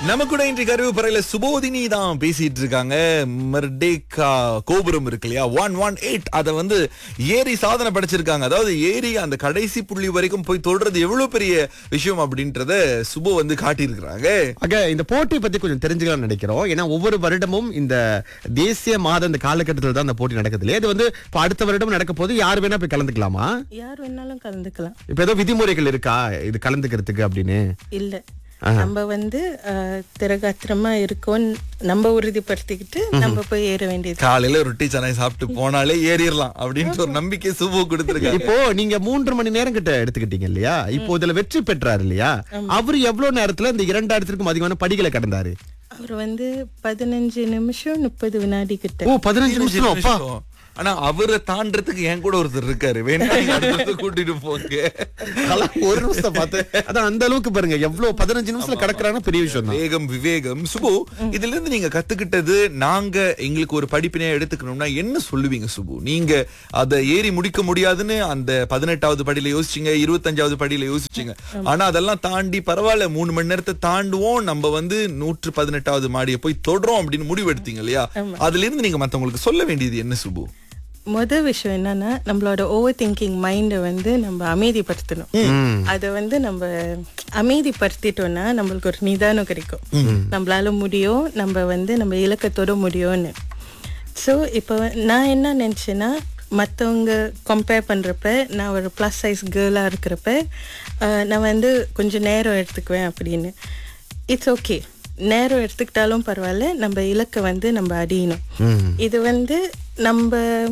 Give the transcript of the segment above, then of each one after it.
நம்ம கூட இன்றைக்கு அறிவு பறையில சுபோதினி தான் பேசிட்டு இருக்காங்க மர்டேக்கா கோபுரம் இருக்கு இல்லையா ஒன் ஒன் எயிட் அதை வந்து ஏறி சாதனை படைச்சிருக்காங்க அதாவது ஏறி அந்த கடைசி புள்ளி வரைக்கும் போய் தொடுறது எவ்வளவு பெரிய விஷயம் அப்படின்றத சுபு வந்து காட்டியிருக்கிறாங்க ஆக இந்த போட்டி பத்தி கொஞ்சம் தெரிஞ்சுக்கலாம்னு நினைக்கிறோம் ஏன்னா ஒவ்வொரு வருடமும் இந்த தேசிய மாத இந்த காலகட்டத்தில் தான் இந்த போட்டி நடக்குது இல்லையா இது வந்து இப்ப அடுத்த வருடம் நடக்க போது யார் வேணா போய் கலந்துக்கலாமா யார் வேணாலும் கலந்துக்கலாம் இப்ப ஏதோ விதிமுறைகள் இருக்கா இது கலந்துக்கிறதுக்கு அப்படின்னு இல்ல நம்ம வந்து அஹ், திரகாத்திரமா இருக்கோம்னு நம்ம உறுதிப்படுத்திக்கிட்டு நம்ம போய் ஏற வேண்டியது காலையில ரொட்டி சனை சாப்பிட்டு போனாலே ஏறிடலாம் அப்படின்ட்டு ஒரு நம்பிக்கை சுபு கொடுத்திருக்காங்க இப்போ நீங்க மூன்று மணி நேரம் கிட்ட எடுத்துக்கிட்டீங்க இல்லையா இப்போ இதுல வெற்றி பெற்றாரு இல்லையா அவர் எவ்வளவு நேரத்துல இந்த இரண்டாயிரத்திற்கும் அதிகமான படிகளை கடந்தாரு அவர் வந்து பதினஞ்சு நிமிஷம் முப்பது வினாடி கிட்ட ஓ பதினஞ்சு நிமிஷம் அப்பா ஆனா அவரை தாண்டறதுக்கு என் கூட ஒருத்தர் இருக்காரு வேணா நீங்க அடுத்த இடத்துக்கு கூட்டிட்டு போங்க அதெல்லாம் ஒரு நிமிஷம் பார்த்து அதான் அந்த அளவுக்கு பாருங்க எவ்வளவு பதினஞ்சு நிமிஷத்துல கடக்குறாங்கன்னா பெரிய விஷயம் தான் வேகம் விவேகம் சுபு இதுல இருந்து நீங்க கத்துக்கிட்டது நாங்க எங்களுக்கு ஒரு படிப்பினையா எடுத்துக்கணும்னா என்ன சொல்லுவீங்க சுபு நீங்க அதை ஏறி முடிக்க முடியாதுன்னு அந்த பதினெட்டாவது படியில யோசிச்சீங்க இருபத்தஞ்சாவது படியில யோசிச்சீங்க ஆனா அதெல்லாம் தாண்டி பரவாயில்ல மூணு மணி நேரத்தை தாண்டுவோம் நம்ம வந்து நூற்று பதினெட்டாவது மாடியை போய் தொடுறோம் அப்படின்னு முடிவு எடுத்தீங்க இல்லையா அதுல இருந்து நீங்க மத்தவங்களுக்கு சொல்ல வேண்டியது என்ன சுபு முத விஷயம் என்னன்னா நம்மளோட ஓவர் திங்கிங் மைண்டை வந்து நம்ம அமைதிப்படுத்தணும் அதை வந்து நம்ம அமைதிப்படுத்திட்டோம்னா நம்மளுக்கு ஒரு நிதானம் கிடைக்கும் நம்மளால முடியும் நம்ம வந்து நம்ம இலக்கத்தோட முடியும்னு ஸோ இப்போ நான் என்ன நினச்சேன்னா மற்றவங்க கம்பேர் பண்ணுறப்ப நான் ஒரு ப்ளஸ் சைஸ் கேர்ளாக இருக்கிறப்ப அஹ், நான் வந்து கொஞ்சம் நேரம் எடுத்துக்குவேன் அப்படின்னு இட்ஸ் ஓகே நேரம் எடுத்துக்கிட்டாலும் பரவாயில்ல நம்ம இலக்கை வந்து நம்ம அடியணும் இது வந்து நம்ம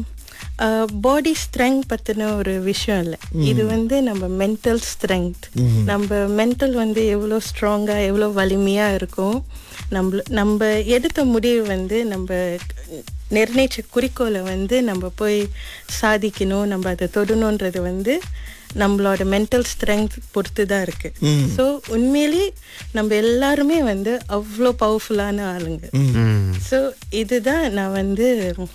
பாடி ஸ்ட்ரெங்க் பற்றின ஒரு விஷயம் இல்லை இது வந்து நம்ம மென்டல் ஸ்ட்ரெங்க் நம்ம மென்டல் வந்து எவ்வளோ ஸ்ட்ராங்காக எவ்வளோ வலிமையாக இருக்கும் நம்ம நம்ம எடுத்த முடிவு வந்து நம்ம நிர்ணயிச்ச குறிக்கோளை வந்து நம்ம போய் சாதிக்கணும் நம்ம அதை தொடணுன்றது வந்து நம்மளோட மென்டல் ஸ்ட்ரென்த் பொறுத்து தான் இருக்கு ஸோ உண்மையிலேயே நம்ம எல்லாருமே வந்து அவ்வளோ பவர்ஃபுல்லான ஆளுங்க ஸோ இதுதான் நான் வந்து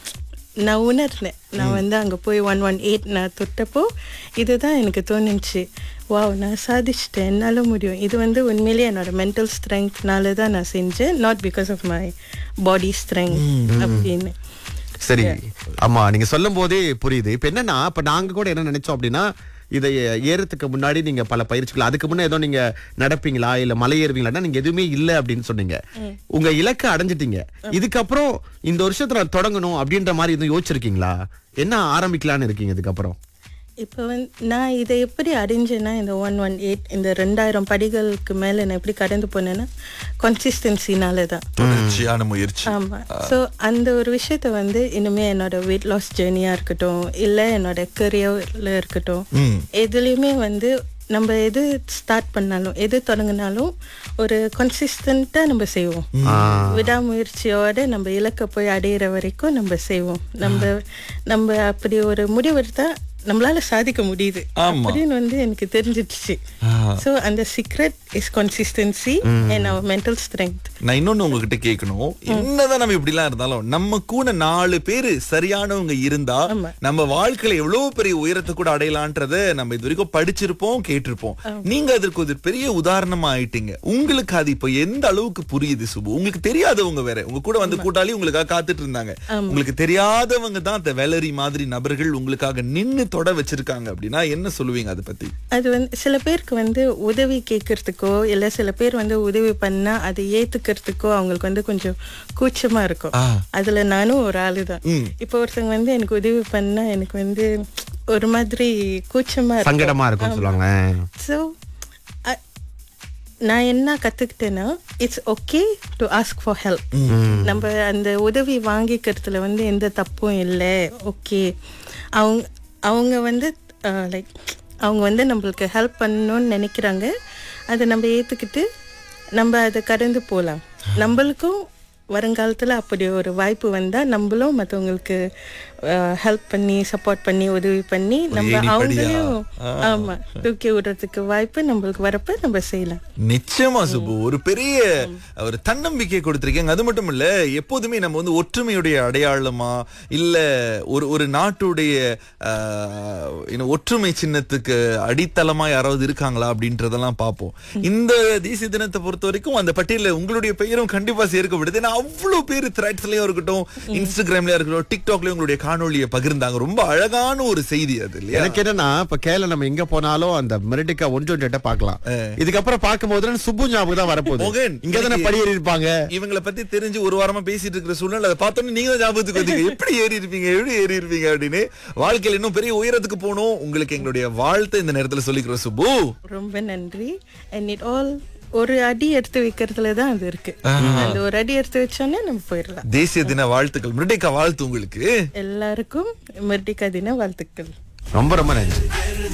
நான் உணர்ந்தேன் நான் வந்து அங்கே போய் ஒன் ஒன் எயிட் நான் தொட்டப்போ இதுதான் எனக்கு தோணுச்சு வாவ் நான் சாதிச்சிட்டேன் என்னால் முடியும் இது வந்து உண்மையிலேயே என்னோட மென்டல் ஸ்ட்ரென்த்னால தான் நான் செஞ்சேன் not because of my body strength அப்படின்னு சரி ஆமா நீங்க சொல்லும் போதே புரியுது இப்ப என்னன்னா இப்ப நாங்க கூட என்ன நினைச்சோம் அப்படின்னா இதை ஏறதுக்கு முன்னாடி நீங்க பல பயிற்சிகள் அதுக்கு முன்ன ஏதோ நீங்க நடப்பீங்களா இல்ல மலை ஏறுவீங்களா நீங்க எதுவுமே இல்ல அப்படின்னு சொன்னீங்க உங்க இலக்கை அடைஞ்சிட்டீங்க இதுக்கப்புறம் இந்த வருஷத்துல தொடங்கணும் அப்படின்ற மாதிரி எதுவும் யோசிச்சிருக்கீங்களா என்ன ஆரம்பிக்கலாம்னு இருக்கீங்க இதுக்கப்புறம் இப்போ வந்து நான் இதை எப்படி அடைஞ்சேன்னா இந்த ஒன் ஒன் எயிட் இந்த ரெண்டாயிரம் படிகளுக்கு மேலே நான் எப்படி கடந்து போனேன்னா கன்சிஸ்டன்சினால தான் தொடர்ச்சியான முயற்சி ஆமா ஸோ அந்த ஒரு விஷயத்த வந்து இனிமே என்னோட வெயிட் லாஸ் ஜேர்னியா இருக்கட்டும் இல்லை என்னோட கரியர்ல இருக்கட்டும் எதுலேயுமே வந்து நம்ம எது ஸ்டார்ட் பண்ணாலும் எது தொடங்கினாலும் ஒரு கன்சிஸ்டண்டா நம்ம செய்வோம் விடாமுயற்சியோட நம்ம இலக்க போய் அடையிற வரைக்கும் நம்ம செய்வோம் நம்ம நம்ம அப்படி ஒரு முடிவெடுத்தா நம்மளால சாதிக்க முடியுது அப்படின்னு வந்து எனக்கு தெரிஞ்சிடுச்சு ஸோ அந்த secret is consistency and our mental strength நான் இன்னொன்னு உங்ககிட்ட கேட்கணும் என்னதான் நம்ம இப்படிலாம் இருந்தாலும் நம்ம கூட நாலு பேரு சரியானவங்க இருந்தா நம்ம வாழ்க்கையில எவ்வளவு பெரிய உயரத்தை கூட அடையலான்றத நம்ம இது வரைக்கும் படிச்சிருப்போம் கேட்டிருப்போம் நீங்க அதற்கு ஒரு பெரிய உதாரணமா ஆயிட்டீங்க உங்களுக்கு அது இப்போ எந்த அளவுக்கு புரியுது சுபு உங்களுக்கு தெரியாதவங்க வேற உங்க கூட வந்து கூட்டாளி உங்களுக்காக காத்துட்டு இருந்தாங்க உங்களுக்கு தெரியாதவங்க தான் அந்த வேலரி மாதிரி நபர்கள் உங்களுக்காக நின்னு தொட வச்சிருக்காங்க அப்படின்னா என்ன சொல்லுவீங்க அதை பத்தி அது வந்து சில பேருக்கு வந்து உதவி கேட்கறதுக்கோ இல்ல சில பேர் வந்து உதவி பண்ணா அதை ஏத்துக்கிறதுக்கோ அவங்களுக்கு வந்து கொஞ்சம் கூச்சமா இருக்கும் அதுல நானும் ஒரு ஆளு தான் இப்போ ஒருத்தவங்க வந்து எனக்கு உதவி பண்ணா எனக்கு வந்து ஒரு மாதிரி கூச்சமா இருக்கும் சங்கடமா இருக்கும்னு சொல்லுவாங்க ஸோ நான் என்ன கத்துக்கிட்டேன்னா it's okay to ask for help நம்ம அந்த உதவி வாங்கிக்கிறதுல வந்து எந்த தப்பும் இல்லை ஓகே அவங்க அவங்க வந்து லைக் அவங்க வந்து நம்மளுக்கு ஹெல்ப் பண்ணணும்னு நினைக்கிறாங்க அதை நம்ம ஏற்றுக்கிட்டு நம்ம அதை கடந்து போகலாம் நம்மளுக்கும் வருங்காலத்துல அப்படி ஒரு வாய்ப்பு வந்தா நம்மளும் மத்தவங்களுக்கு ஹெல்ப் பண்ணி சப்போர்ட் பண்ணி உதவி பண்ணி நம்ம ஏணிப்படியா? அவங்களையும் ஆமா தூக்கி விடுறதுக்கு வாய்ப்பு நம்மளுக்கு வரப்ப நம்ம செய்யலாம் நிச்சயமா சுப்பு ஒரு பெரிய ஒரு தன்னம்பிக்கை கொடுத்திருக்கீங்க அது மட்டும் இல்ல எப்போதுமே நம்ம வந்து ஒற்றுமையுடைய அடையாளமா இல்ல ஒரு ஒரு நாட்டுடைய ஆஹ், என்ன, ஒற்றுமை சின்னத்துக்கு அடித்தளமா யாராவது இருக்காங்களா அப்படின்றதெல்லாம் பார்ப்போம் இந்த தேசிய தினத்தை பொறுத்த வரைக்கும் அந்த பட்டியல உங்களுடைய பெயரும் கண்டிப்பா சேர்க்கப்படுது ஏன்னா அவ்வளவு பேர் த்ரெட்ஸ்லயும் இருக்கட்டும் இன்ஸ்டாகிராம்லயும் இருக்கட்டும் டிக்டாக்லயும் உங்களுடைய காணொளியை பகிர்ந்தாங்க ரொம்ப அழகான ஒரு செய்தி அது இல்லையா எனக்கு என்னன்னா இப்ப கேல நம்ம எங்க போனாலும் அந்த மெரிட்டிக்கா ஒன்று ஒன்று பார்க்கலாம் இதுக்கப்புறம் பார்க்கும்போது சுப்பு ஞாபகம் தான் வரப்போகுது மோகன், இங்க தானே இன்னைக்கு- படியேறி இருப்பாங்க இவங்களை பத்தி தெரிஞ்சு ஒரு வாரமா பேசிட்டு இருக்கிற சூழ்நிலை அதை பார்த்தோன்னே நீங்க தான் ஞாபகத்துக்கு வந்தீங்க எப்படி ஏறி இருப்பீங்க எப்படி ஏறி இருப்பீங்க அப்படின்னு வாழ்க்கையில இன்னும் பெரிய உயரத்துக்கு போகணும் உங்களுக்கு எங்களுடைய வாழ்த்தை இந்த நேரத்துல சொல்லிக்கிறோம் சுப்பு ரொம்ப நன்றி அண்ட் இட் ஆல் ஒரு அடி எடுத்து வைக்கிறதுல தான் அது இருக்கு அந்த ஒரு அடி எடுத்து வச்சோன்னே நம்ம போயிடலாம் தேசிய தின வாழ்த்துக்கள் மிருடேக்கா வாழ்த்து உங்களுக்கு எல்லாருக்கும் மிர்டிகா தின வாழ்த்துக்கள் ரொம்ப ரொம்ப நன்றி